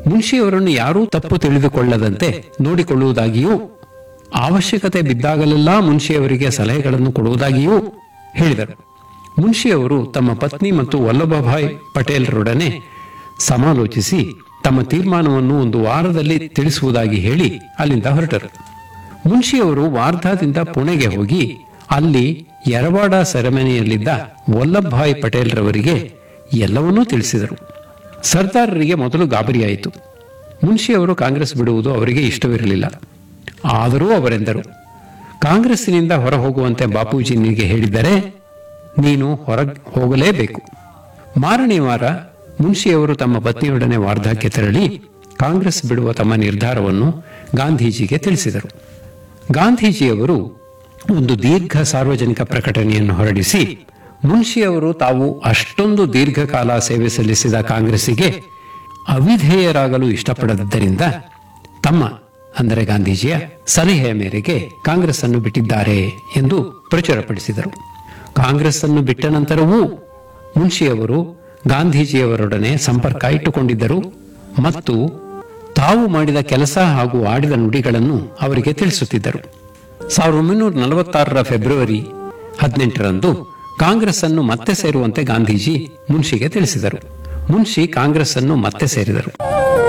ಮುನ್ಷಿಯವರನ್ನು ಯಾರೂ ತಪ್ಪು ತಿಳಿದುಕೊಳ್ಳದಂತೆ ನೋಡಿಕೊಳ್ಳುವುದಾಗಿಯೂ ಅವಶ್ಯಕತೆ ಬಿದ್ದಾಗಲೆಲ್ಲ ಮುನ್ಷಿಯವರಿಗೆ ಸಲಹೆಗಳನ್ನು ಕೊಡುವುದಾಗಿಯೂ ಹೇಳಿದರು ಮುನ್ಷಿಯವರು ತಮ್ಮ ಪತ್ನಿ ಮತ್ತು ವಲ್ಲಭಭಾಯ್ ಪಟೇಲ್ರೊಡನೆ ಸಮಾಲೋಚಿಸಿ ತಮ್ಮ ತೀರ್ಮಾನವನ್ನು ಒಂದು ವಾರದಲ್ಲಿ ತಿಳಿಸುವುದಾಗಿ ಹೇಳಿ ಅಲ್ಲಿಂದ ಹೊರಟರು ಮುನ್ಷಿಯವರು ವಾರ್ಧಾದಿಂದ ಪುಣೆಗೆ ಹೋಗಿ ಅಲ್ಲಿ ಯರವಾಡ ಸೆರೆಮನೆಯಲ್ಲಿದ್ದ ವಲ್ಲಭಭಾಯ್ ಪಟೇಲ್ರವರಿಗೆ ಎಲ್ಲವನ್ನೂ ತಿಳಿಸಿದರು ಸರ್ದಾರರಿಗೆ ಮೊದಲು ಗಾಬರಿಯಾಯಿತು ಮುನ್ಷಿಯವರು ಕಾಂಗ್ರೆಸ್ ಬಿಡುವುದು ಅವರಿಗೆ ಇಷ್ಟವಿರಲಿಲ್ಲ ಆದರೂ ಅವರೆಂದರು ಕಾಂಗ್ರೆಸ್ಸಿನಿಂದ ಹೊರ ಹೋಗುವಂತೆ ಬಾಪೂಜಿ ನಿನಗೆ ಹೇಳಿದರೆ ನೀನು ಹೊರ ಹೋಗಲೇಬೇಕು ಮಾರನೇ ವಾರ ಮುನ್ಷಿಯವರು ತಮ್ಮ ಪತ್ನಿಯೊಡನೆ ವಾರ್ಧಾಕ್ಕೆ ತೆರಳಿ ಕಾಂಗ್ರೆಸ್ ಬಿಡುವ ತಮ್ಮ ನಿರ್ಧಾರವನ್ನು ಗಾಂಧೀಜಿಗೆ ತಿಳಿಸಿದರು ಗಾಂಧೀಜಿಯವರು ಒಂದು ದೀರ್ಘ ಸಾರ್ವಜನಿಕ ಪ್ರಕಟಣೆಯನ್ನು ಹೊರಡಿಸಿ ಮುನ್ಷಿಯವರು ತಾವು ಅಷ್ಟೊಂದು ದೀರ್ಘಕಾಲ ಸೇವೆ ಸಲ್ಲಿಸಿದ ಕಾಂಗ್ರೆಸ್ಸಿಗೆ ಅವಿಧೇಯರಾಗಲು ಇಷ್ಟಪಡದ್ದರಿಂದ ತಮ್ಮ ಅಂದರೆ ಗಾಂಧೀಜಿಯ ಸಲಹೆಯ ಮೇರೆಗೆ ಕಾಂಗ್ರೆಸ್ ಅನ್ನು ಬಿಟ್ಟಿದ್ದಾರೆ ಎಂದು ಪ್ರಚುರಪಡಿಸಿದರು ಕಾಂಗ್ರೆಸ್ ಅನ್ನು ಬಿಟ್ಟ ನಂತರವೂ ಮುನ್ಷಿಯವರು ಗಾಂಧೀಜಿಯವರೊಡನೆ ಸಂಪರ್ಕ ಇಟ್ಟುಕೊಂಡಿದ್ದರು ಮತ್ತು ತಾವು ಮಾಡಿದ ಕೆಲಸ ಹಾಗೂ ಆಡಿದ ನುಡಿಗಳನ್ನು ಅವರಿಗೆ ತಿಳಿಸುತ್ತಿದ್ದರು ಸಾವಿರದ ಒಂಬೈನೂರ ನಲವತ್ತಾರರ ಫೆಬ್ರವರಿ ಹದಿನೆಂಟರಂದು ಕಾಂಗ್ರೆಸ್ ಅನ್ನು ಮತ್ತೆ ಸೇರುವಂತೆ ಗಾಂಧೀಜಿ ಮುನ್ಷಿಗೆ ತಿಳಿಸಿದರು ಮುನ್ಷಿ ಕಾಂಗ್ರೆಸ್ ಅನ್ನು ಮತ್ತೆ ಸೇರಿದರು